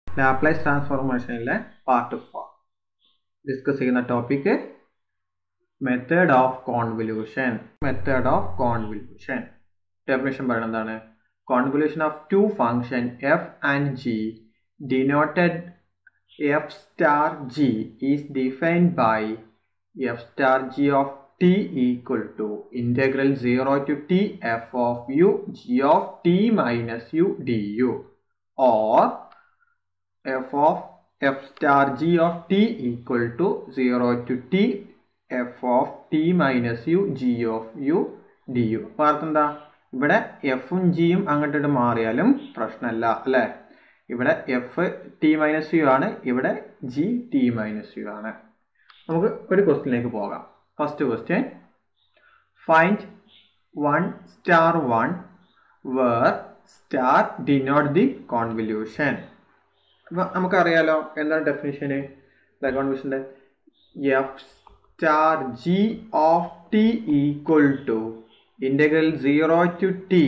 Laplace ട്രാൻസ്ഫോർമേഷനിലെ part four discuss ചെയ്യുന്ന topic method of convolution method of convolution definition പറയുന്നത് എന്താണ് convolution of two function F and G denoted F star G is defined by F star G of t equal to integral 0 to t f of u g of t minus u du or f of f star g of t equal to 0 to t f of t minus u g of u du അർത്ഥം എന്താ ഇവിടെ എഫും ജിയും അങ്ങോട്ട് മാറിയാലും പ്രശ്നമല്ല അല്ലേ ഇവിടെ എഫ് ടി മൈനസ് യു ആണ് ഇവിടെ ജി ടി മൈനസ് യു ആണ് നമുക്ക് ഒരു ക്വസ്റ്റിനിലേക്ക് പോകാം first question find one star one where star denote the convolution അപ്പം നമുക്കറിയാലോ എന്താണ് ഡെഫിനിഷന് കോൺവല്യൂഷൻ്റെ F star G of T equal to integral zero to T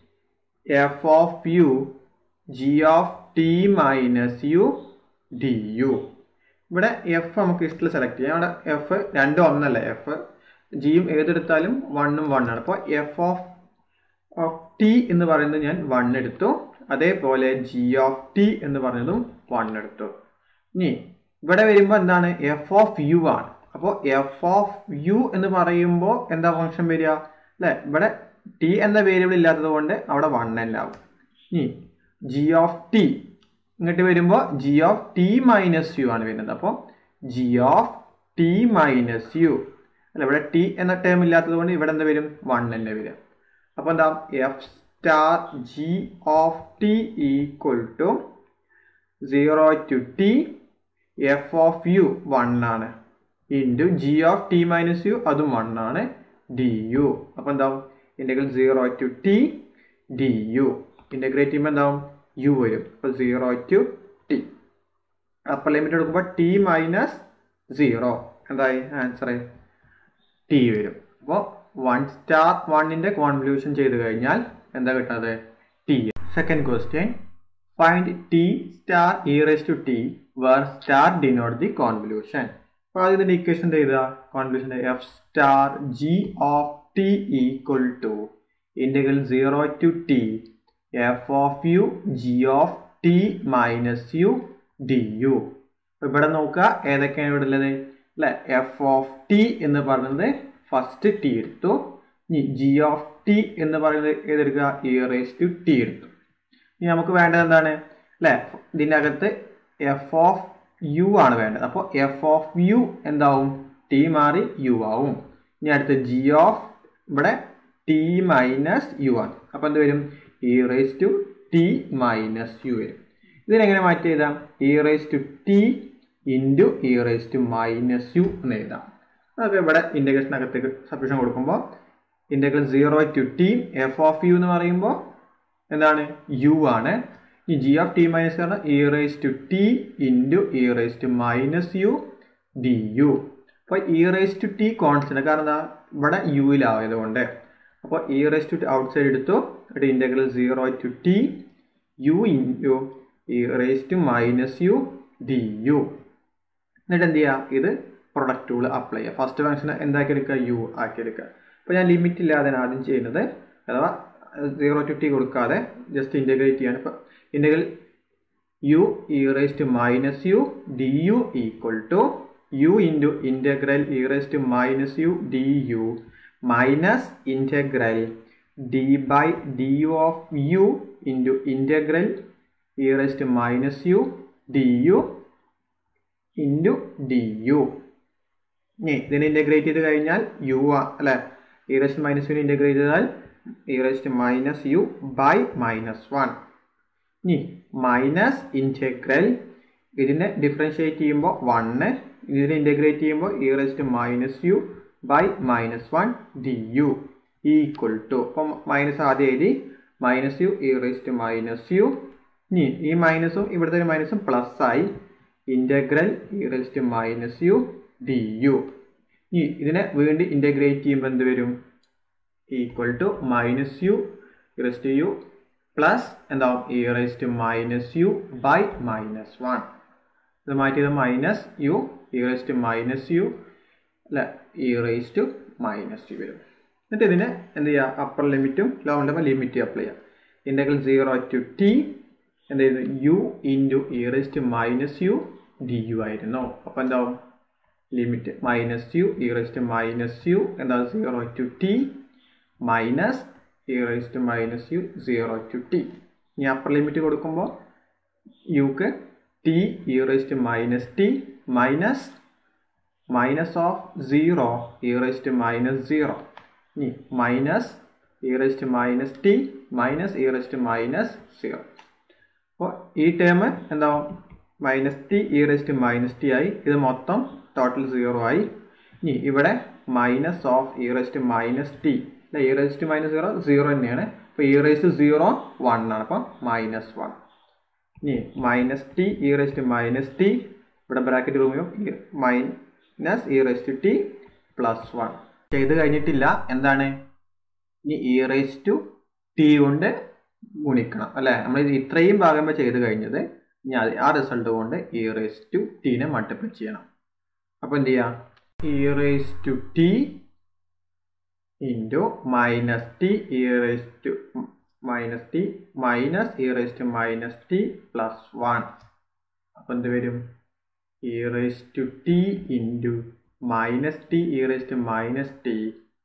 F of U G of T minus U D U ഇവിടെ എഫ് നമുക്ക് ഇഷ്ടമുള്ള select ചെയ്യാം അവിടെ എഫ് രണ്ടും ഒന്നല്ല എഫ് ജിയും ഏതെടുത്താലും വണ്ണും വണ്ണാണ് അപ്പോൾ എഫ് ഓഫ് ഓഫ് ടി എന്ന് പറയുന്നത് ഞാൻ വൺ എടുത്തു അതേപോലെ ജി ഓഫ് ടി എന്ന് പറഞ്ഞതും വൺ എടുത്തു ഇനി ഇവിടെ വരുമ്പോൾ എന്താണ് എഫ് ഓഫ് യു ആണ് അപ്പോൾ എഫ് ഓഫ് യു എന്ന് പറയുമ്പോൾ എന്താ ഫംഗ്ഷൻ വരിക അല്ലേ ഇവിടെ ടി എന്ന വേരിയബിൾ ഇല്ലാത്തത് കൊണ്ട് അവിടെ വൺ തന്നെ ആവും ഇനി ജി ഓഫ് ടി ഇങ്ങോട്ട് വരുമ്പോൾ G of T minus U ആണ് വരുന്നത് അപ്പോൾ G of T minus U അല്ല ഇവിടെ ടി എന്ന ടേം ഇല്ലാത്തത് കൊണ്ട് ഇവിടെ എന്താ വരും വൺ തന്നെ വരും അപ്പോൾ എന്താ F star G of T equal to zero to T F of U one ആണ് into G of T minus U അതും വൺ ആണ് ഡി യു അപ്പോൾ എന്താവും integral zero to T D U integrate ചെയ്യുമ്പോൾ എന്താവും യു വരും അപ്പോൾ zero to T upper limit എടുക്കുമ്പോൾ ടി മൈനസ് സീറോ എന്തായി ആൻസർ ടി വരും അപ്പോൾ വൺ സ്റ്റാർ വണ്ണിൻ്റെ കോൺവല്യൂഷൻ ചെയ്ത് കഴിഞ്ഞാൽ എന്താ കിട്ടുന്നത് T second question find T star E raise to T where star denote the convolution അപ്പോൾ ആദ്യം ഇതിൻ്റെ ഇക്വേഷൻ ചെയ്ത കോൺവല്യൂഷൻ്റെ F star G of T equal to integral zero to T F of U G of T minus U D U ഇവിടെ നോക്കുക ഏതൊക്കെയാണ് ഇവിടെ ഉള്ളത് അല്ലെ എഫ് ഓഫ് ടി എന്ന് പറയുന്നത് ഫസ്റ്റ് ടി എടുത്തു ഇനി ജി ഓഫ് ടി എന്ന് പറയുന്നത് ഏതെടുക്കുക ഇ റേസ് ടു ടി എടുത്തു ഇനി നമുക്ക് വേണ്ടത് എന്താണ് അല്ലെ ഇതിൻ്റെ അകത്ത് എഫ് ഓഫ് യു ആണ് വേണ്ടത് അപ്പോൾ എഫ് ഓഫ് യു എന്താവും ടി മാറി യു ആവും ഇനി അടുത്ത് ജി ഓഫ് ഇവിടെ ടി മൈനസ് യു ആണ് അപ്പോൾ എന്ത് വരും E raise to T minus U വരും ഇതിനെങ്ങനെ മാറ്റി എഴുതാം E raise to T into E raise to minus U എന്ന് എഴുതാം അതൊക്കെ ഇവിടെ ഇൻ്റഗ്രേഷനകത്തേക്ക് സബ്സ്റ്റിറ്റ്യൂഷൻ കൊടുക്കുമ്പോൾ integral zero to T F of U എന്ന് പറയുമ്പോൾ എന്താണ് യു ആണ് ഈ ജി ഓഫ് ടി മൈനസ് പറഞ്ഞാൽ E raise to T into E raise to minus U D U അപ്പോൾ E raise to T constant കാരണം എന്താ ഇവിടെ യുവിലായതുകൊണ്ട് അപ്പോൾ E raise to outside എടുത്തു ഇവിടെ integral zero to T U into E raise to minus U D U എന്നിട്ട് എന്ത് ചെയ്യുക ഇത് പ്രൊഡക്റ്റ് ടൂൾ അപ്ലൈ ചെയ്യുക ഫസ്റ്റ് ഫംഗ്ഷൻ എന്താക്കി എടുക്കുക യു ആക്കി എടുക്കുക അപ്പോൾ ഞാൻ ലിമിറ്റ് ഇല്ലാതെ ആദ്യം ചെയ്യുന്നത് അഥവാ സീറോ ടു ടി കൊടുക്കാതെ ജസ്റ്റ് ഇൻ്റഗ്രേറ്റ് ചെയ്യാണ് ഇപ്പോൾ integral U E raise to minus U D U equal to U into integral E raise to minus U D U minus integral D by D U of U into integral E raise to minus U D U into D U ഇനി ഇതിനെ integrate ചെയ്ത് കഴിഞ്ഞാൽ U അല്ലെ E റേസ്റ്റ് minus യുവിനെ integrate ചെയ്താൽ E റേസ്റ്റ് minus U by minus one ഇനി മൈനസ് ഇൻ്റഗ്രൽ ഇതിനെ ഡിഫറൻഷിയേറ്റ് ചെയ്യുമ്പോൾ വണ്ണ് ഇതിനെ ഇൻ്റഗ്രേറ്റ് ചെയ്യുമ്പോൾ ഇ റേസ്റ്റ് minus U by minus one D U equal to അപ്പം മൈനസ് ആദ്യം എഴുതി മൈനസ് യു ഇ റേസ്റ്റ് മൈനസ് യു ഇനി ഈ മൈനസും ഇവിടുത്തെ ഒരു മൈനസും പ്ലസ് ആയി ഇൻ്റഗ്രൽ ഇ റേസ്റ്റ് മൈനസ് യു ഡി യു ഇനി ഇതിനെ വീണ്ടും ഇൻ്റഗ്രേറ്റ് ചെയ്യുമ്പോൾ എന്ത് വരും equal to minus U raise to U plus എന്താവും E raise to minus U by minus one ഇത് മാറ്റിയത് minus U E raise to minus U അല്ല E raise to minus U വരും എന്നിട്ട് ഇതിനെ എന്ത് ചെയ്യുക അപ്പർ ലിമിറ്റും ലോവർ ലിമിറ്റ് ലിമിറ്റ് അപ്ലൈ ചെയ്യുക ഇൻ്റഗ്രൽ സീറോ ടു ടി എന്ത് ചെയ്യുന്നു U into E raise to minus U D U ആയിരുന്നു അപ്പോൾ എന്താവും limit minus U E raise to minus U എന്താ zero to T minus E raise to minus U zero to T ഇനി upper limit കൊടുക്കുമ്പോൾ യുക്ക് T E raise to minus T minus minus of zero E raise to minus zero ഇനി minus E raise to minus T minus E raise to minus zero അപ്പോൾ ഈ term എന്താവും minus T E raise to minus T ആയി ഇത് മൊത്തം total zero ആയി ഇനി ഇവിടെ minus of E raise to minus T E raise to minus zero zero തന്നെയാണ് അപ്പോൾ E raise to zero one ആണ് അപ്പം മൈനസ് വൺ ഇനി minus T E raise to minus T ഇവിടെ ബ്രാക്കറ്റ് റൂമിലും minus E raise to T plus one ചെയ്ത് കഴിഞ്ഞിട്ടില്ല എന്താണ് ഇനി ഇ റൈസ് ടു ടി കൊണ്ട് ഗുണിക്കണം അല്ലേ നമ്മൾ ഇത്രയും ഭാഗം ചെയ്ത് കഴിഞ്ഞത് ഇനി അത് ആ റിസൾട്ട് കൊണ്ട് ഇ റൈസ് ടു ടീനെ മൾട്ടിപ്ലൈ ചെയ്യണം അപ്പോൾ എന്ത് ചെയ്യാം E raise to T into minus T E raise to minus T minus E raise to minus T plus one അപ്പോൾ എന്ത് വരും E raise to T into minus T E raise to minus T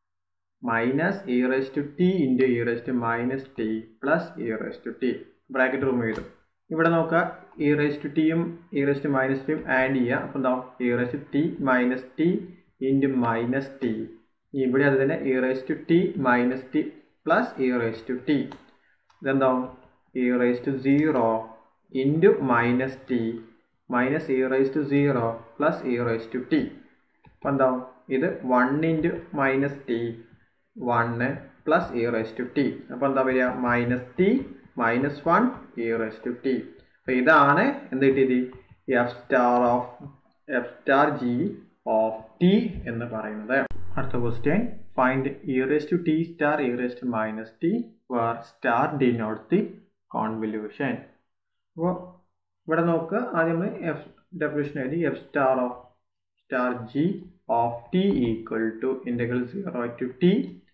minus E raise to T into E raise to minus T plus E raise to T bracket room ചെയ്തു ഇവിടെ നോക്കുക E raise to ടിയും E raise to minus ടിയും add ചെയ്യുക അപ്പോൾ എന്താവും E raise to T minus T into minus T ഇവിടെ അത് തന്നെ E raise to T minus T plus E raise to T ഇതെന്താവും E raise to zero into minus T minus E raise to zero plus E raise to T അപ്പോൾ എന്താവും ഇത് one into minus T one plus E raise to T അപ്പോൾ എന്താ വരിക minus T minus one E raise to T അപ്പോൾ ഇതാണ് എന്ത് കിട്ടിയത് F star of F star G of T എന്ന് പറയുന്നത് അടുത്ത question find E raise to T star E raise to minus T where star denote the convolution അപ്പോൾ ഇവിടെ നോക്കുക ആദ്യം എഫ് ഡെഫിനേഷൻ എഴുതി F star of star G of T equal to integral zero to T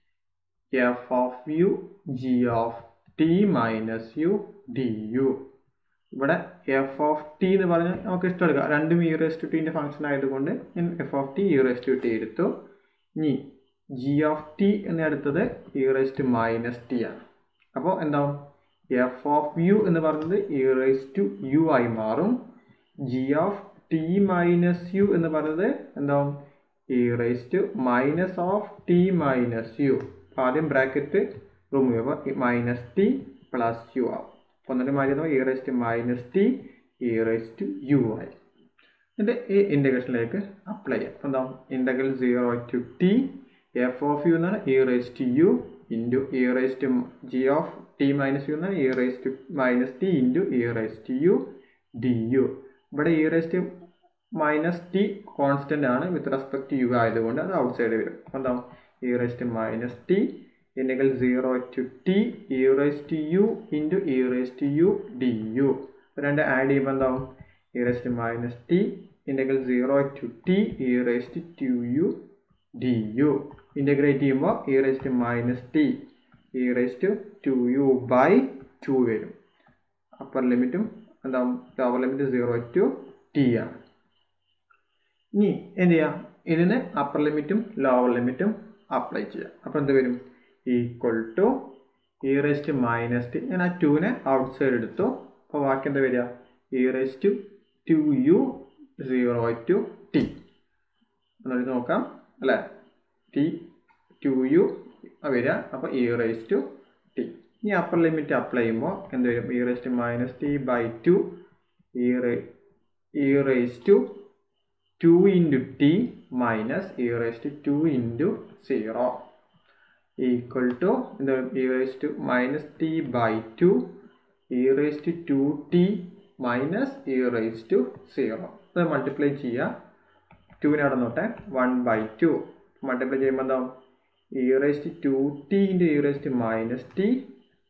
F of U G of T minus U D U ഇവിടെ F of T എന്ന് പറഞ്ഞാൽ നമുക്ക് ഇഷ്ടമെടുക്കാം രണ്ടും ഇ റേസ് ടു ടീൻ്റെ function ആയതുകൊണ്ട് ഞാൻ F of T E raise to T എടുത്തു ഇനി ജി ഓഫ് ടി എന്നെടുത്തത് E raise to minus T ആണ് അപ്പോൾ എന്താവും എഫ് ഓഫ് യു എന്ന് പറയുന്നത് ഇ റേസ് ടു യു ആയി മാറും G of T minus U എന്ന് പറയുന്നത് എന്താവും E raise to minus of T minus U ആദ്യം ബ്രാക്കറ്റ് റിമൂവ് ചെയ്യുമ്പോൾ മൈനസ് ടി പ്ലസ് യു ആവും അപ്പോൾ എന്നിട്ട് മാറ്റി E raise to minus T E raise to U ആയി എന്നിട്ട് ഈ ഇൻ്റഗ്രേഷനിലേക്ക് അപ്ലൈ ചെയ്യാം അപ്പോൾ എന്താ integral zero to T F of U എന്നാണ് E raise to U into E raise to G of T minus U എന്നാണ് E raise to minus T into E raise to U D U ഇവിടെ E raise to minus T constant ആണ് with respect to you ആയതുകൊണ്ട് അത് outside വരും അപ്പോൾ എന്താ E raise to minus T integral zero to T E raise to U into E raise to U D U രണ്ട് add ചെയ്യുമ്പോൾ എന്താവും E raise to minus T integral zero to T E raise to two U D U integrate ചെയ്യുമ്പോൾ E raise to minus T E raise to two U by two വരും upper ലിമിറ്റും എന്താവും lower limit zero to T ആണ് ഇനി എന്ത് ചെയ്യാം ഇതിന് upper ലിമിറ്റും ലോവർ ലിമിറ്റും അപ്ലൈ ചെയ്യാം അപ്പോൾ എന്ത് വരും equal to E raise to minus T ഞാൻ ആ ടുവിനെ ഔട്ട് സൈഡ് എടുത്തു അപ്പോൾ ബാക്കി എന്താ വരിക E raise to two U zero to T എന്നിട്ട് നോക്കാം അല്ലേ ടി ടു യു വരിക അപ്പോൾ ഇ റേസ് ടു ടി ഇനി അപ്പർ ലിമിറ്റ് അപ്ലൈ ചെയ്യുമ്പോൾ എന്ത് വരും E raise to minus T by two E ray E raise to two into T minus E raise to two into zero equal to എന്താ E raise to minus T by two E raise to two T minus E raise to zero ഇത് multiply ചെയ്യുക ടുവിനെ അവിടെ നോട്ടെ one by to multiply ചെയ്യുമ്പോൾ എന്താവും E raise to two T into E raise to minus T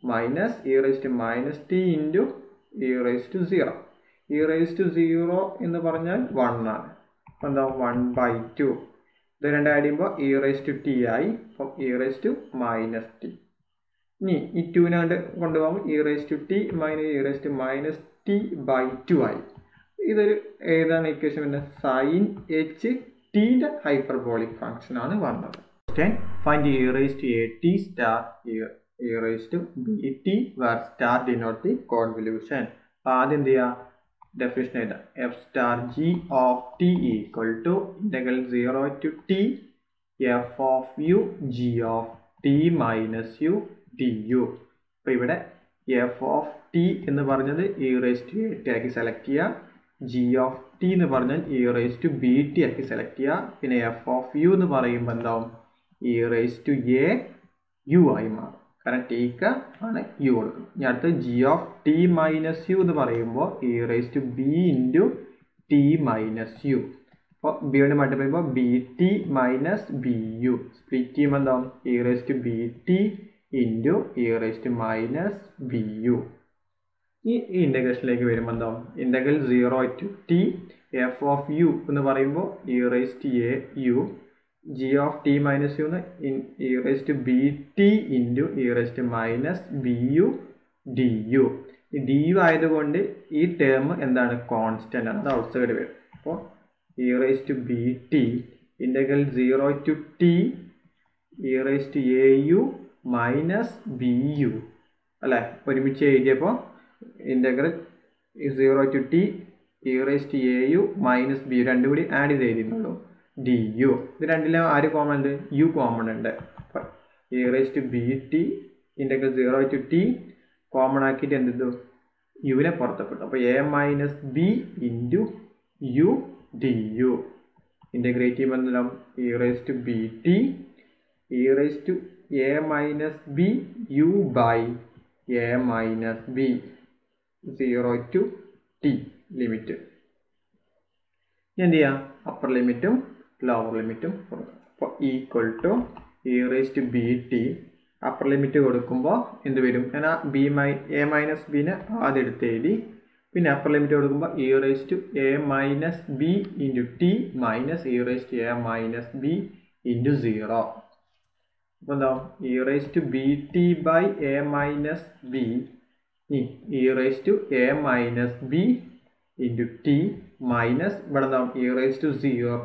minus E raise to minus T into E raise to zero E raise to zero എന്ന് പറഞ്ഞാൽ one ആണ് അപ്പം എന്താ one by to ഇത് രണ്ട് add ചെയ്യുമ്പോൾ E raise to T ആയി അപ്പം E raise to minus T ഇനി ഈ ടുവിനാണ്ട് കൊണ്ടുപോകുമ്പോൾ E raise to T minus E raise to minus T by two ആയി ഇതൊരു ഏതാണ് ഇക്വേഷൻ വരുന്നത് സൈൻ എച്ച് ടിയുടെ ഹൈപ്പർബോളിക് ഫംഗ്ഷൻ ആണ് വന്നത് find E raise to A T star E raise to B T where star denote the convolution അപ്പോൾ ആദ്യം എന്ത് ചെയ്യുക ഡെഫിനിഷൻ എഴുതാം F star G of T equal to integral zero to T F of U G of T minus U D U അപ്പോൾ ഇവിടെ F of T എന്ന് പറഞ്ഞത് E raise to A T ആക്കി സെലക്ട് ചെയ്യുക G of T എന്ന് പറഞ്ഞാൽ E raise to B T ആക്കി select ചെയ്യുക പിന്നെ എഫ് ഓഫ് യു എന്ന് പറയുമ്പോൾ എന്താവും E raise to A U ആയി മാറും കാരണം ടീക്ക് ആണ് യു കൊടുക്കുന്നത് ഇനി അടുത്ത് G of T minus U എന്ന് പറയുമ്പോൾ E raise to B into T minus U അപ്പോൾ ബി കൊണ്ട് മൾട്ടിപ്ലൈ ചെയ്യുമ്പോൾ B T minus B U split ചെയ്യുമ്പോൾ എന്താവും E raise to B T into E raise to minus B U ഈ ഇൻ്റഗ്രേഷനിലേക്ക് വരുമ്പോൾ എന്താവും integral zero to T F of U എന്ന് പറയുമ്പോൾ E raise to A U G of T minus U E raise to B T into E raise to minus B U D U ഈ D U ആയതുകൊണ്ട് ഈ term എന്താണ് constant ആണ് അത് outside വരും അപ്പോൾ E raise to B T integral zero to T E raise to A U minus B U അല്ലേ ഒരുമിച്ച് എഴുതിയപ്പോൾ integral zero to T E raise to A U minus B രണ്ടും കൂടി add ചെയ്ത് എഴുതിയിട്ടുള്ളൂ D U ഇത് രണ്ടിലും ആര് common ഉണ്ട് യു കോമൺ ഉണ്ട് E raise to B T integral zero to T common ആക്കിയിട്ട് എന്ത് ചെയ്തു യുവിനെ പുറത്തപ്പെട്ടു അപ്പോൾ A minus B into U D U integrate ചെയ്യുമ്പോൾ എന്തെല്ലാം E raise to B T E raise to A minus B U by A minus B zero to T limit എന്ത് ചെയ്യാം അപ്പർ ലിമിറ്റും ലോവർ ലിമിറ്റും കൊടുക്കാം അപ്പോൾ equal to E raise to B T upper limit കൊടുക്കുമ്പോൾ എന്ത് വരും ഞാൻ ആ ബി മൈ എ മൈനസ് ബിനെ ആദ്യം എടുത്ത് എഴുതി പിന്നെ അപ്പർ ലിമിറ്റ് കൊടുക്കുമ്പോൾ E raise to A minus B into T minus E raise to A minus B into zero അപ്പോൾ എന്താ E raise to B T by A minus B E raise to A minus B into T minus ഇവിടെ എന്താ E raise to zero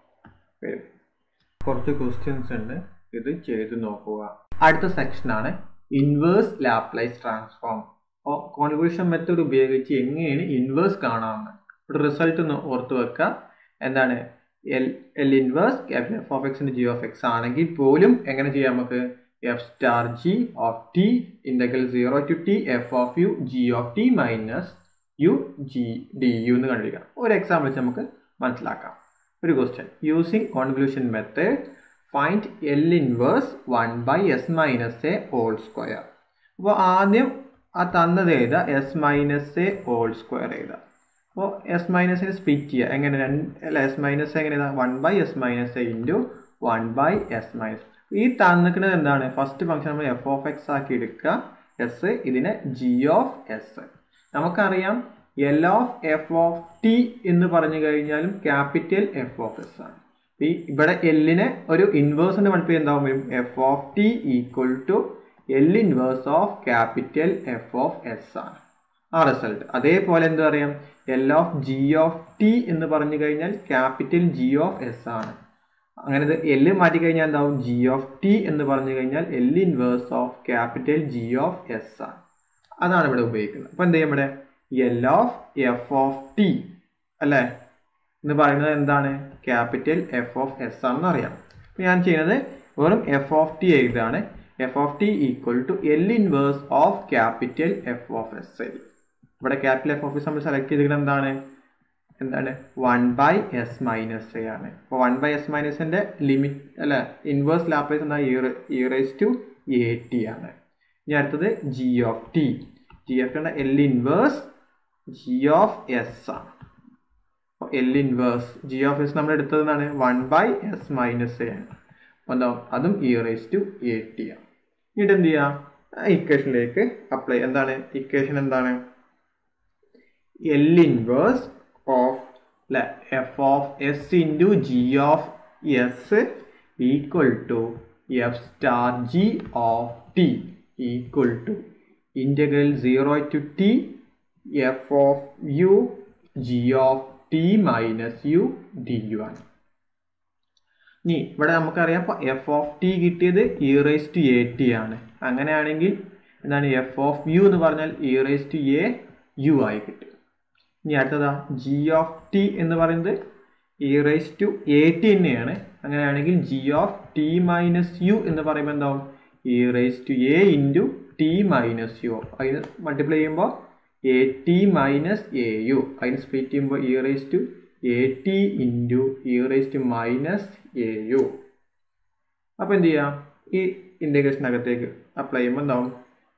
വരും കുറച്ച് questions ഉണ്ട് ഇത് ചെയ്ത് നോക്കുക അടുത്ത സെക്ഷനാണ് ഇൻവേഴ്സ് ലാപ്ലൈസ് ട്രാൻസ്ഫോം അപ്പോൾ കോൺവല്യൂഷൻ മെത്തേഡ് ഉപയോഗിച്ച് എങ്ങനെയാണ് ഇൻവേഴ്സ് കാണാമെന്ന് ഇവിടെ റിസൾട്ട് ഒന്ന് ഓർത്ത് വെക്കുക എന്താണ് L L inverse capital F of എക്സിൻ്റെ ജി ഓഫ് എക്സ് ആണെങ്കിൽ പോലും എങ്ങനെ ചെയ്യാം നമുക്ക് F star G of T integral zero to T F of U G of T minus U G D U എന്ന് കണ്ടുപിടിക്കാം ഒരു എക്സാമ്പിൾ വെച്ച് നമുക്ക് മനസ്സിലാക്കാം ഒരു question using convolution method find L inverse one by S minus A whole square അപ്പോൾ ആദ്യം ആ തന്നത് എഴുതുക S minus A whole square എഴുതുക അപ്പോൾ എസ് മൈനസിനെ സ്പ്ലിറ്റ് ചെയ്യുക എങ്ങനെ രണ്ട് അല്ല എസ് മൈനസ് എങ്ങനെ എഴുതാം one by S minus A into one by S minus ഈ തന്നിക്കുന്നത് എന്താണ് ഫസ്റ്റ് ഫംഗ്ഷൻ നമ്മൾ എഫ് ഓഫ് എക്സ് ആക്കി എടുക്കുക എസ് ഇതിനെ ജി ഓഫ് എസ് നമുക്കറിയാം L of F of T എന്ന് പറഞ്ഞു കഴിഞ്ഞാലും ക്യാപിറ്റൽ എഫ് ഓഫ് എസ് ആണ് ഈ ഇവിടെ എല്ലിനെ ഒരു ഇൻവേഴ്സിന്റെ മൾട്ടിപ്ലൈ എന്താവും വരും F of T equal to L inverse of capital F of S ആണ് ആ റിസൾട്ട് അതേപോലെ എന്താ പറയാം L of G of T എന്ന് പറഞ്ഞു കഴിഞ്ഞാൽ ക്യാപിറ്റൽ ജി ഓഫ് എസ് ആണ് അങ്ങനെ ഇത് എല്ല് മാറ്റി കഴിഞ്ഞാൽ എന്താവും ജി ഓഫ് ടി എന്ന് പറഞ്ഞു കഴിഞ്ഞാൽ L inverse of capital G of S ആണ് അതാണ് ഇവിടെ ഉപയോഗിക്കുന്നത് അപ്പോൾ എന്ത് ചെയ്യും ഇവിടെ L of F of T അല്ലേ എന്ന് പറയുന്നത് എന്താണ് ക്യാപിറ്റൽ എഫ് ഓഫ് എസ് ആണെന്ന് അറിയാം അപ്പോൾ ഞാൻ ചെയ്യുന്നത് വെറും എഫ് ഓഫ് ടി എഴുതാണ് F of T equal to L inverse of capital F of S എഴുതി ഇവിടെ ക്യാപിറ്റൽ എഫ് ഓഫ് എസ് നമ്മൾ സെലക്ട് ചെയ്തിരിക്കുന്നത് എന്താണ് എന്താണ് one by S minus A ആണ് അപ്പോൾ വൺ ബൈ എസ് മൈനസിൻ്റെ ലിമിറ്റ് അല്ല ഇൻവേഴ്സ് ലാപ്ലേസ് എന്താ E raise to A T ആണ് ഇനി അടുത്തത് G of T G F T L inverse G of S ആണ് അപ്പോൾ L inverse G of S നമ്മൾ എടുത്തത് എന്താണ് one by S minus A ആണ് അപ്പോൾ എന്താ അതും E raise to A T ആണ് എന്നിട്ട് എന്ത് ചെയ്യാം ഇക്വേഷനിലേക്ക് അപ്ലൈ എന്താണ് ഇക്വേഷൻ എന്താണ് എൽ ഇൻവേഴ്സ് ഓഫ് അല്ലെ F of S into G of S equal to F star G of T equal to integral zero to T F of U G of T minus U D U ആണ് ഇനി ഇവിടെ നമുക്കറിയാം F of T കിട്ടിയത് E raise to A T ആണ് അങ്ങനെയാണെങ്കിൽ എന്താണ് F of U എന്ന് പറഞ്ഞാൽ E raise to A U ആയി കിട്ടും ഇനി അടുത്തതാ ജി ഓഫ് ടി എന്ന് പറയുന്നത് E raise to A T തന്നെയാണ് അങ്ങനെയാണെങ്കിൽ G of T minus U എന്ന് പറയുമ്പോൾ എന്താവും E raise to A into T minus U അതിന് മൾട്ടിപ്ലൈ ചെയ്യുമ്പോൾ A T minus A U അതിന് സ്പ്ലിറ്റ് ചെയ്യുമ്പോൾ E raise to A T into E raise to minus A U അപ്പോൾ എന്ത് ചെയ്യാം ഈ ഇൻറ്റഗ്രേഷനകത്തേക്ക് അപ്ലൈ ചെയ്യുമ്പോൾ എന്താവും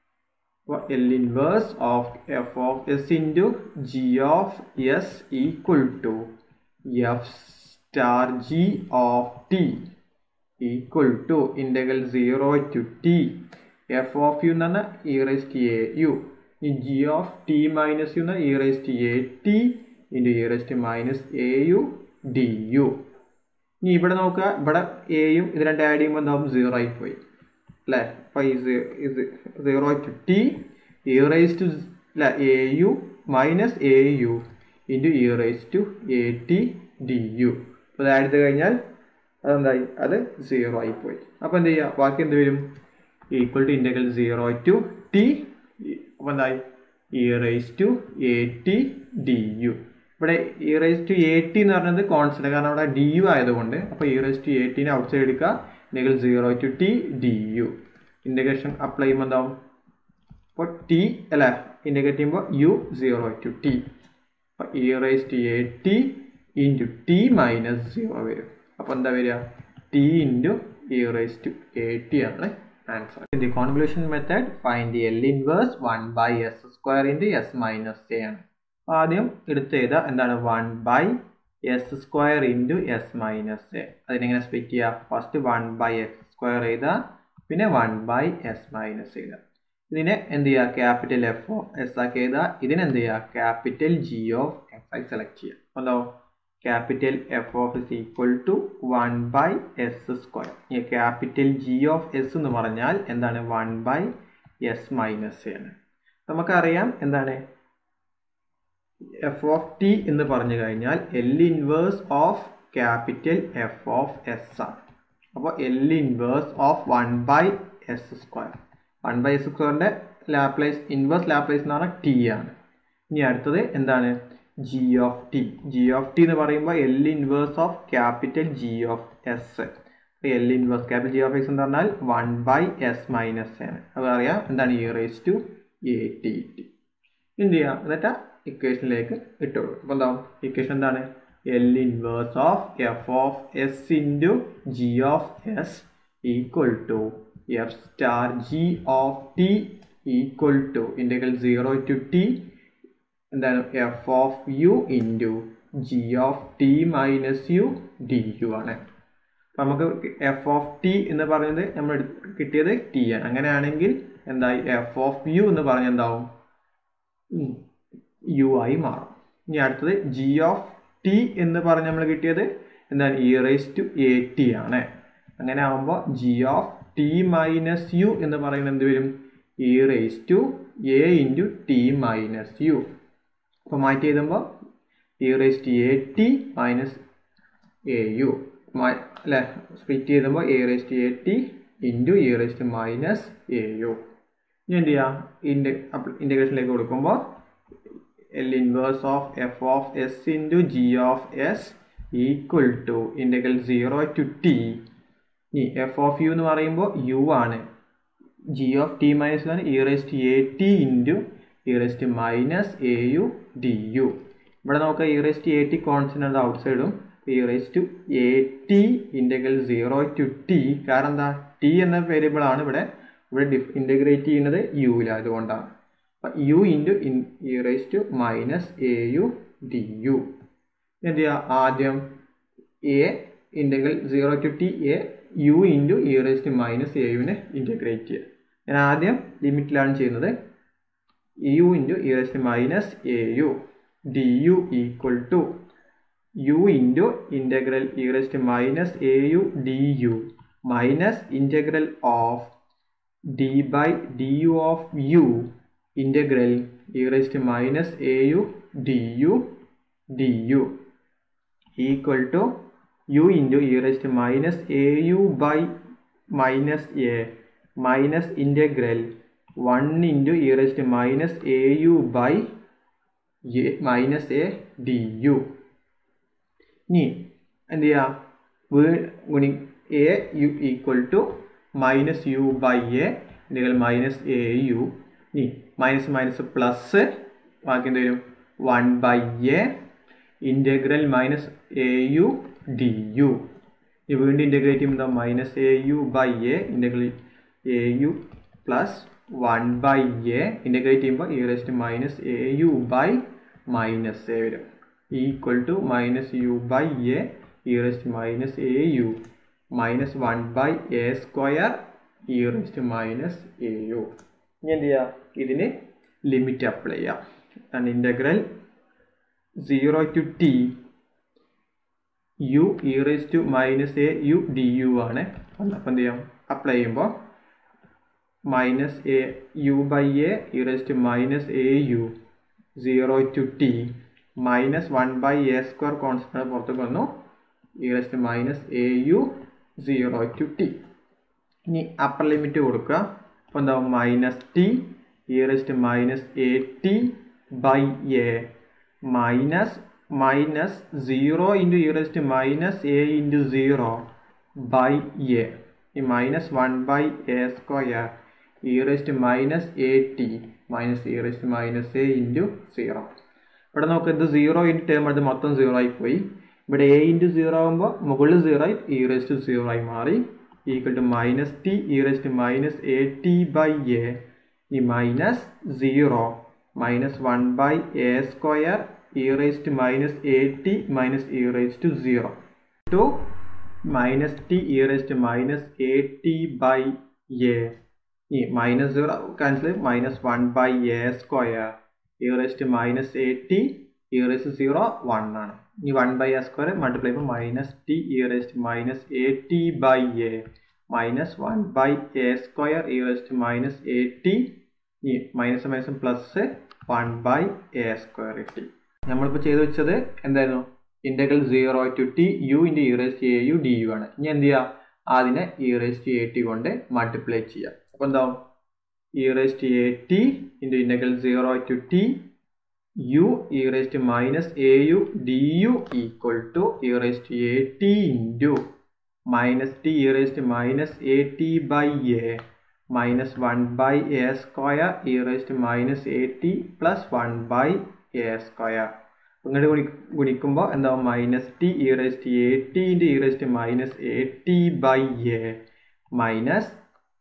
L inverse of F of S into G of S equal to F star G of T equal to integral zero to T F of U എന്ന് പറഞ്ഞാൽ E raise T A U ഈ G of T minus U എന്ന് E raise T A T into E raise T minus A U D U ഇനി ഇവിടെ നോക്കുക ഇവിടെ എയും ഇത് രണ്ട് ആഡ് ചെയ്യുമ്പോൾ എന്താവും സീറോ ആയി പോയി അല്ലേ അപ്പോൾ ഈ ഇത് zero to T E raise to അല്ല A U minus A U into E raise to A T D U അപ്പോൾ ഇത് ആഡ് ചെയ്ത് കഴിഞ്ഞാൽ അതെന്തായി അത് സീറോ ആയി പോയി അപ്പോൾ എന്ത് ചെയ്യുക ബാക്കി എന്ത് വരും equal to integral zero to T അപ്പോൾ എന്തായി E raise to A T D U ഇവിടെ E raise to A T എന്ന് പറയുന്നത് കോൺസ്റ്റന്റ് കാരണം അവിടെ ഡി യു ആയതുകൊണ്ട് അപ്പോൾ ഇ റേസ് ടു എ ടിനെ ഔട്ട് സൈഡ് എടുക്കുക integral zero to T D U integration apply ചെയ്യുമ്പോൾ എന്താവും അപ്പോൾ ടി അല്ല ഇൻ്റഗ്രേറ്റ് ചെയ്യുമ്പോൾ യു സീറോ ടു ടി അപ്പോൾ E raise to A T into T minus zero വരും അപ്പോൾ എന്താ വരിക T into E raise to A T ആണ് answer in the convolution method find the L inverse one by S square into S minus A ആണ് ആദ്യം എടുത്ത് എഴുതുക എന്താണ് one by S square into S minus A അതിനെങ്ങനെ split ചെയ്യുക first one by X square എഴുതുക പിന്നെ one by S minus എഴുതുക ഇതിനെ എന്ത് ചെയ്യുക ക്യാപിറ്റൽ എഫ് ഓഫ് എസ് ആക്കി എഴുതുക ഇതിനെന്ത് ചെയ്യുക capital G of F I select ചെയ്യുക എന്താ capital F of is equal to one by S square ഈ ക്യാപിറ്റൽ ജി ഓഫ് എസ് എന്ന് പറഞ്ഞാൽ എന്താണ് one by S minus A ആണ് നമുക്കറിയാം എന്താണ് എഫ് ഓഫ് ടി എന്ന് പറഞ്ഞു കഴിഞ്ഞാൽ L inverse of capital F of S ആണ് അപ്പോൾ L inverse of one by S square one by S സ്ക്വയറിൻ്റെ ലാപ്ലേസ് ഇൻവേഴ്സ് ലാപ്ലേസ് എന്ന് പറഞ്ഞാൽ ടി ആണ് ഇനി അടുത്തത് എന്താണ് G of T G of T എന്ന് പറയുമ്പോൾ L inverse of capital G of S L inverse capital G of S എന്ന് പറഞ്ഞാൽ വൺ ബൈ എസ് മൈനസ് ആണ് അത് അറിയാം എന്താണ് E raise to A T T എന്ത് ചെയ്യാം എന്നിട്ട് ഇക്വേഷനിലേക്ക് ഇട്ടോളൂ അപ്പോൾ എന്താ ഇക്വേഷൻ എന്താണ് L inverse of F of S into G of S equal to F star G of T equal to integral zero to T എന്താണ് F of U into G of T minus U D U ആണ് അപ്പം നമുക്ക് F of T എന്ന് പറയുന്നത് നമ്മൾ കിട്ടിയത് T ആണ് അങ്ങനെയാണെങ്കിൽ എന്തായി എഫ് ഓഫ് യു എന്ന് പറഞ്ഞാൽ എന്താവും യു ആയി മാറും ഇനി അടുത്തത് ജി ഓഫ് ടി എന്ന് പറഞ്ഞ് നമ്മൾ കിട്ടിയത് എന്താണ് E raise to A T ആണ് അങ്ങനെ ആകുമ്പോൾ G of T minus U എന്ന് പറയുന്നത് എന്ത് വരും E raise to A into T minus U അപ്പോൾ മാറ്റി എഴുതുമ്പോൾ E raise to A T minus A U അല്ലേ സ്പ്ലിറ്റ് ചെയ്തുമ്പോൾ A raise to A T into E raise to minus A U ഇനി എന്ത് ചെയ്യാം ഇൻറ്റ ഇൻറ്റഗ്രേഷനിലേക്ക് കൊടുക്കുമ്പോൾ L inverse of F of S into G of S equal to integral zero to T ഇനി F of U എന്ന് പറയുമ്പോൾ U ആണ് ജി ഓഫ് ടി മൈനസ് ആണ് E raise to A T into E raise to minus A U D U ഇവിടെ നോക്കുക E raise to A T constant out സൈഡും E raise to A T integral zero to T കാരണം എന്താ T എന്ന variable ആണ് ഇവിടെ ഇവിടെ ഡിഫ് integrate ചെയ്യുന്നത് യുവിലായതുകൊണ്ടാണ് അപ്പം U into in E raise to minus A U D U എന്ത് ചെയ്യുക ആദ്യം A integral zero to T A U into E raise to minus A യുവിനെ ഇൻറ്റഗ്രേറ്റ് ചെയ്യുക ഞാൻ ആദ്യം ലിമിറ്റിലാണ് ചെയ്യുന്നത് U into E raised minus A U D U equal to U into integral E raised minus A U D U minus integral of D by D U of U integral E raised minus A U D U D U equal to U into E raised minus A U by minus A minus integral one into E raised minus A U by A minus A D U ഇനി എന്ത് ചെയ്യാം വീ ഗുണി A U equal to minus U by A integral minus A U ഇനി minus minus plus ബാക്കി എന്ത് വരും one by A integral minus A U D U ഇനി വീണ്ടും ഇൻ്റഗ്രേറ്റ് ചെയ്യുമ്പോൾ minus A U by A integral A U plus one by A integrate ചെയ്യുമ്പോൾ E raised minus A U by minus A വരും equal to minus U by A E raised minus A U minus one by A square E raised minus A U ഇനി എന്ത് ചെയ്യുക ഇതിന് limit apply ചെയ്യാം integral zero to T U E raise to minus A U D U ആണ് അപ്പം എന്ത് ചെയ്യാം apply ചെയ്യുമ്പോൾ minus A U by A E raise to minus A U zero to T minus one by A square constant പുറത്തേക്ക് വന്നു E raise to minus A U zero to T ഇനി upper limit കൊടുക്കുക അപ്പോൾ എന്താവും minus T E raise to minus A T by A minus minus zero into E raised minus A into zero by A ഈ minus one by A square E raised minus A T minus E raised minus A into zero ഇവിടെ നമുക്ക് ഇത് zero into term എടുത്ത് മൊത്തം zero ആയി പോയി ഇവിടെ A into zero ആകുമ്പോൾ മുകളിൽ സീറോ ആയി ഇ റെസ്റ്റ് സീറോ ആയി മാറി equal to minus T E raised minus A T by A ഈ minus zero minus one by A square e raised to minus at minus e raised to 0 to minus t e raised to minus at by a ഈ minus zero cancel minus one by A square E റേസ്റ്റ് minus A T E raised zero one ആണ് ഈ one by A square multiply ചെയ്യുമ്പോൾ minus T E റേസ്റ്റ് minus A T by A minus one by A square E റേസ്റ്റ് minus A T ഈ minus minus plus one by A square T നമ്മളിപ്പോൾ ചെയ്തു വെച്ചത് എന്തായിരുന്നു integral zero to T U into E raised A U D U ആണ് ഇനി എന്ത് ചെയ്യുക അതിനെ ഇ റേസ്റ്റ് എ ടി കൊണ്ട് മൾട്ടിപ്ലൈ ചെയ്യുക അപ്പോൾ എന്താവും E raised A T into integral zero to T U E റേസ്റ്റ് minus A U D U equal to E raised A T into minus T E റേസ്റ്റ് minus A T by A minus one by A square E റേസ്റ്റ് minus A T plus one by A square ഇങ്ങോട്ട് ഗുണി ഗുണിക്കുമ്പോൾ എന്താവും minus T E raised A T into E റേസ്റ്റ് minus A T by A minus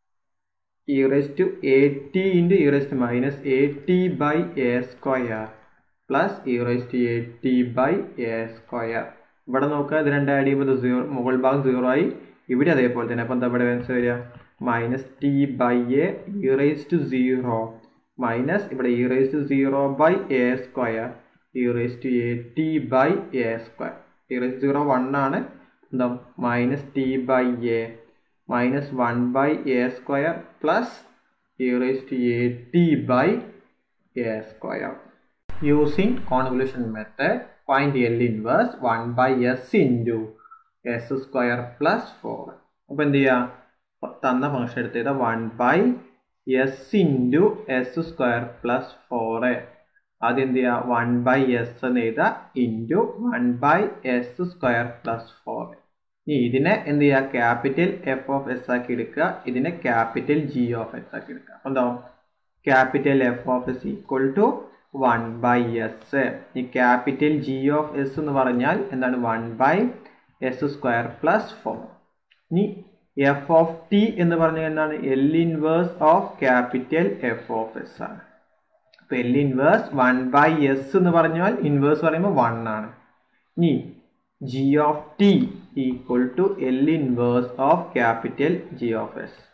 E raised A T into E റേസ്റ്റ് minus A T by A square plus E raised A T by A square ഇവിടെ നോക്കുക ഇത് രണ്ട് add ചെയ്യുമ്പോൾ ഇത് zero മുകൾ ഭാഗം സീറോ ആയി ഇവിടെ അതേപോലെ തന്നെ അപ്പോൾ എന്താ ഇവിടെ ആൻസർ വരിക minus T by A E raise to zero minus ഇവിടെ E raise to zero by A square E raise to A T by A square E raise zero one ആണ് എന്താ minus T by A minus one by A square plus E raise to A T by A square using convolution method find L inverse one by S into S square plus four അപ്പോൾ എന്ത് ചെയ്യുക തന്ന function എടുത്തത് one by S into S square plus four ആദ്യം എന്ത് ചെയ്യുക one by S എന്ന് എഴുതുക into one by S square plus four ഇനി ഇതിനെ എന്ത് ചെയ്യുക ക്യാപിറ്റൽ എഫ് ഓഫ് എസ് ആക്കി എടുക്കുക ഇതിനെ ക്യാപിറ്റൽ ജി ഓഫ് എസ് ആക്കി എടുക്കുക അപ്പോൾ എന്താവും capital F of S equal to one by S ഈ ക്യാപിറ്റൽ ജി ഓഫ് എസ് എന്ന് പറഞ്ഞാൽ എന്താണ് one by S square plus four ഇനി എഫ് ഓഫ് ടി എന്ന് പറഞ്ഞാൽ എന്താണ് L inverse of capital F of S ആണ് അപ്പൊ L inverse one by S എന്ന് പറഞ്ഞാൽ ഇൻവേഴ്സ് പറയുമ്പോൾ വൺ ആണ് ഇനി G of T equal to L inverse of capital G of S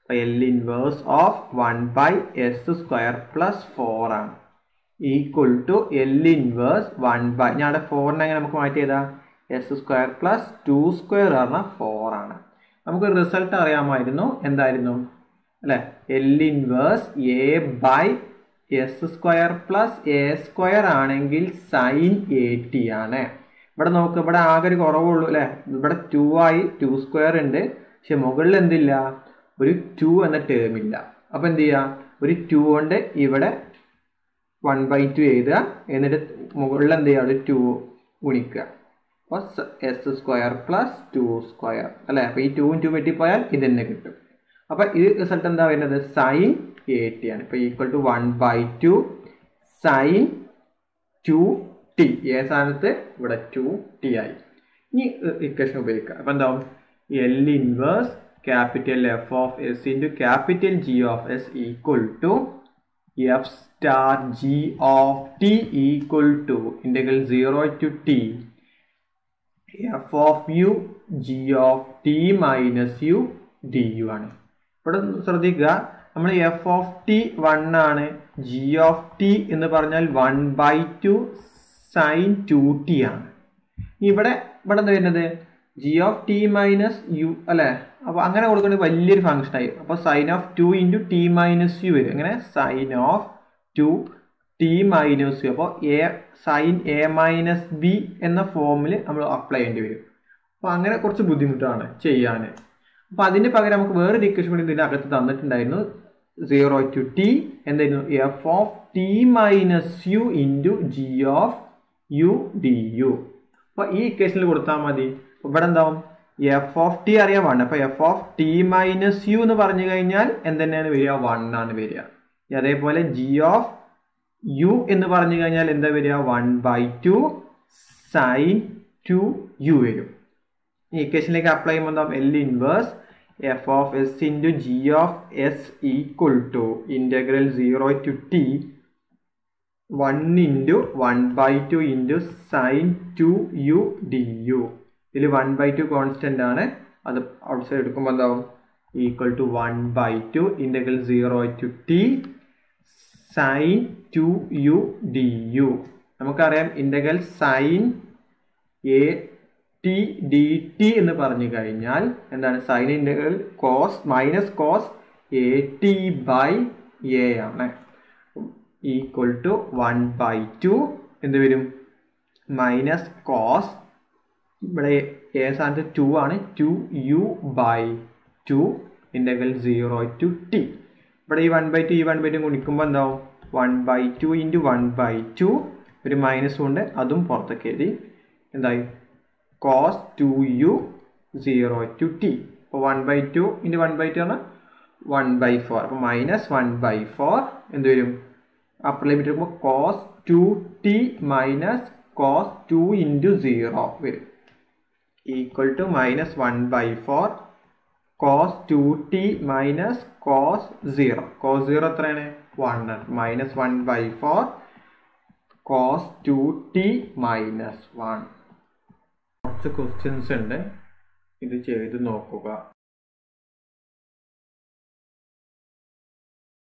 അപ്പോൾ L inverse of one by S square plus four ആണ് equal to L inverse one by ഞങ്ങളുടെ ഫോറിനെ എങ്ങനെ നമുക്ക് മാറ്റി ചെയ്താൽ S square plus two square പറഞ്ഞാൽ four ആണ് നമുക്ക് റിസൾട്ട് അറിയാമായിരുന്നു എന്തായിരുന്നു അല്ലെ L inverse A by S square plus A square ആണെങ്കിൽ സൈൻ എ ടി ആണ് ഇവിടെ നോക്ക് ഇവിടെ ആകെ ഒരു കുറവുള്ളൂ അല്ലെ ഇവിടെ ടു ആയി ടു സ്ക്വയർ ഉണ്ട് പക്ഷെ മുകളിൽ എന്തില്ല ഒരു ടു എന്ന ടേം ഇല്ല അപ്പൊ എന്ത് ചെയ്യുക ഒരു ടു കൊണ്ട് ഇവിടെ വൺ ബൈ ടു എഴുതുക എന്നിട്ട് മുകളിൽ എന്ത് ചെയ്യുക ഒരു ടു ഗുണിക്കുക അപ്പോൾ S square plus two square അല്ലേ അപ്പോൾ ഈ ടൂവും ടു വെട്ടിപ്പോയാൽ ഇത് തന്നെ കിട്ടും അപ്പോൾ ഈ റിസൾട്ട് എന്താ വരുന്നത് സൈൻ എ ടി ആണ് ഇപ്പോൾ equal to one by two sine two T A സ്ഥാനത്ത് ഇവിടെ ടു ടി ആയി ഇനി ഇക്വേഷൻ ഉപയോഗിക്കുക അപ്പോൾ എന്താവും L inverse capital F of S into capital G of S equal to F star G of T equal to integral zero to T F of U G of T minus U D U ആണ് ഇവിടെ ശ്രദ്ധിക്കുക നമ്മൾ F of T one ആണ് G of T എന്ന് പറഞ്ഞാൽ one by two sine two T ആണ് ഇവിടെ ഇവിടെ എന്താ വരുന്നത് G of T minus U അല്ലെ അപ്പോൾ അങ്ങനെ കൊടുക്കുന്നത് വലിയൊരു ഫംഗ്ഷൻ ആയി അപ്പോൾ sine of two into T minus U വരും അങ്ങനെ sine of two T minus U അപ്പോൾ A sine A minus B എന്ന ഫോമിൽ നമ്മൾ അപ്ലൈ ചെയ്യേണ്ടി വരും അപ്പോൾ അങ്ങനെ കുറച്ച് ബുദ്ധിമുട്ടാണ് ചെയ്യാൻ അപ്പോൾ അതിന് പകരം നമുക്ക് വേറൊരു ഇക്വേഷൻ കൂടി ഇതിൻ്റെ അകത്ത് തന്നിട്ടുണ്ടായിരുന്നു സീറോ ടു ടി എന്തായിരുന്നു F of T minus U into G of U D U അപ്പോൾ ഈ ഇക്വേഷനിൽ കൊടുത്താൽ മതി ഇവിടെ എന്താവും എഫ് ഓഫ് ടി അറിയാൻ വൺ അപ്പോൾ F of T minus U എന്ന് പറഞ്ഞു കഴിഞ്ഞാൽ എന്തെന്നെയാണ് വരിക വൺ ആണ് വരിക അതേപോലെ ജി ഓഫ് യു എന്ന് പറഞ്ഞു കഴിഞ്ഞാൽ എന്താ വരിക one by two sine two U വരും ഈ ഇക്വേഷനിലേക്ക് അപ്ലൈ ചെയ്യുമ്പോൾ എന്താ L inverse F of S into G of S equal to integral zero to T one into one by two into sine two U D U ഇതിൽ one by two constant ആണ് അത് outside എടുക്കുമ്പോൾ എന്താവും equal to one by two integral zero to T sine two U D U നമുക്കറിയാം integral sign A T D T എന്ന് പറഞ്ഞു കഴിഞ്ഞാൽ എന്താണ് sine integral cos minus cos A T by A ആണ് equal to one by two എന്ത് വരും minus cos ഇവിടെ A സ്ഥാനത്ത് ടു ആണ് two U by two integral zero to T ഇവിടെ ഈ വൺ ബൈ ടു ഈ വൺ ബൈ ടു ഗുണിക്കുമ്പോൾ എന്താവും one by two into one by two ഒരു മൈനസ് കൊണ്ട് അതും പുറത്തേക്ക് എഴുതി എന്തായി cos two U zero to T അപ്പോൾ one by two into one by two പറഞ്ഞാൽ വൺ ബൈ ഫോർ അപ്പോൾ മൈനസ് വൺ ബൈ ഫോർ എന്ത് വരും അപ്പർ ലിമിറ്റ് എടുക്കുമ്പോൾ cos two T minus cos two into zero വരും equal to minus one by four cos two T minus cos zero cos zero എത്രയാണ് one minus one by four cos two T minus one കുറച്ച് questions ഉണ്ട് ഇത് ചെയ്ത് നോക്കുക